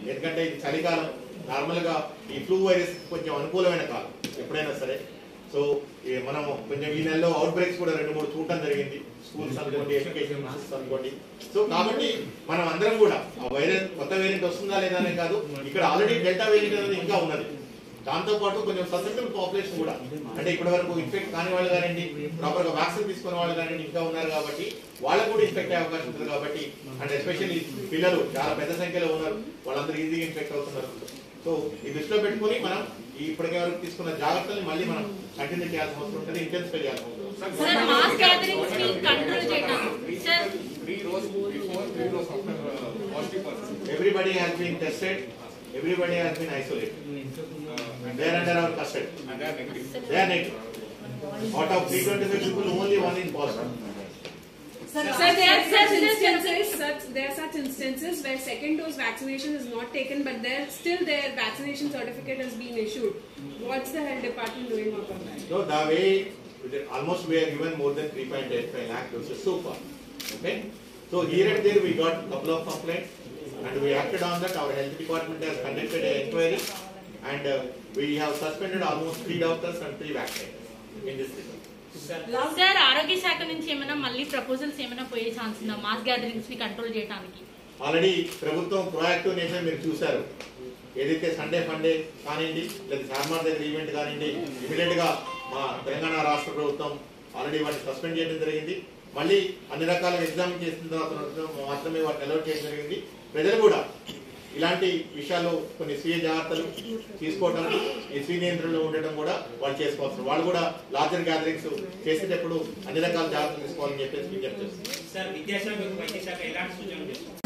ఎందుకంటే ఇది చలికాలం నార్మల్ గా ఈ ఫ్లూ వైరస్ కొంచెం అనుకూలమైన కాలం ఎప్పుడైనా సరే సో ఈ మనం కొంచెం ఈ నెలలో అవుట్ బ్రేక్స్ కూడా రెండు మూడు చూడటం జరిగింది స్కూల్స్ అనుకోండి ఎడ్యుకేషన్ ఇన్స్టిట్యూట్స్ అనుకోండి సో కాబట్టి మనం అందరం కూడా ఆ వైరస్ కొత్త వేరియంట్ వస్తుందా లేదా అనే కాదు ఇక్కడ ఆల్రెడీ డెల్టా వేరియంట్ అనేది ఇంకా ఉన్నది దాంతో పాటు కొంచెం ససెప్టబుల్ పాపులేషన్ కూడా అంటే ఇప్పటి వరకు ఇన్ఫెక్ట్ కాని వాళ్ళు కానివ్వండి ప్రాపర్ గా వ్యాక్సిన్ తీసుకున్న వాళ్ళు కానివ్వండి ఇంకా ఉన్నారు కాబట్టి వాళ్ళకు కూడా ఇన్ఫెక్ట్ అయ్యే అవకాశం ఉంటుంది కాబట్టి అండ్ ఎస్పెషల్లీ పిల్లలు చాలా పెద్ద సంఖ్యలో ఉన్నారు వాళ్ళందరూ ఈజీగా ఇన్ఫెక్ట్ అవుతున్నారు సో ఈ దృష్టిలో పెట్టుకొని మనం ఈ ఇప్పటికే వరకు తీసుకున్న జాగ్రత్తల్ని మళ్ళీ మనం కంటిన్యూ చేయాల్సిన అవసరం ఉంటుంది ఇంటెన్సిఫై చేయాల్సిన అవసరం ఉంటుంది సార్ మాస్ గ్యాదరింగ్స్ ని కంట్రోల్ చేయడం sir three rows before, three rows after uh, positive person. everybody has been tested everybody has been isolated Uh, and they are under our custody And they are negative. they are negative out of 325 people only one is positive Sir, Sir, there are sir, such sir, sir, instances, such, there are such instances where second dose vaccination is not taken, but there still their vaccination certificate has been issued. What's the health department doing about that? So the way, almost we have given more than 3.85 lakh doses so far. Okay? So here and there we got couple of complaints and we acted on that. Our health department has conducted an inquiry and uh, we have suspended almost three doctors and three vaccinators in this result. Sir ఆరోగ్య శాఖ నుంచి ఏమైనా మళ్ళీ proposals ఏమైనా పోయే chance ఉందా mass gatherings ని control చేయడానికి ఆల్రెడీ ప్రభుత్వం ప్రొయాక్టివ్ నేచర్ మీరు చూశారు ఏదైతే సండే ఫండే కానివ్వండి లేదా చార్మార్ దగ్గర ఈవెంట్ కానివ్వండి ఇమీడియట్ గా మా తెలంగాణ రాష్ట్ర ప్రభుత్వం ఆల్రెడీ వాటిని సస్పెండ్ చేయడం జరిగింది మళ్ళీ అన్ని రకాల ఎగ్జామ్ చేసిన తర్వాత మాత్రమే వాటిని అలౌట్ చేయడం జరిగింది ప్రజలు కూడా ఇలాంటి విషయాల్లో కొన్ని స్వీయ జాగ్రత్తలు తీసుకోవడం ఈ స్వీయ నియంత్రణలో ఉండటం కూడా వాళ్ళు చేసుకోవాల్సిన వాళ్ళు కూడా లార్జర్ గ్యాదరింగ్స్ చేసేటప్పుడు అన్ని రకాల జాగ్రత్తలు తీసుకోవాలని చెప్పేసి విజ్ఞప్తి చేస్తున్నారు సార్ విద్యాశాఖ వైద్యశాఖ ఎలాంటి సూచనలు చేస్తారు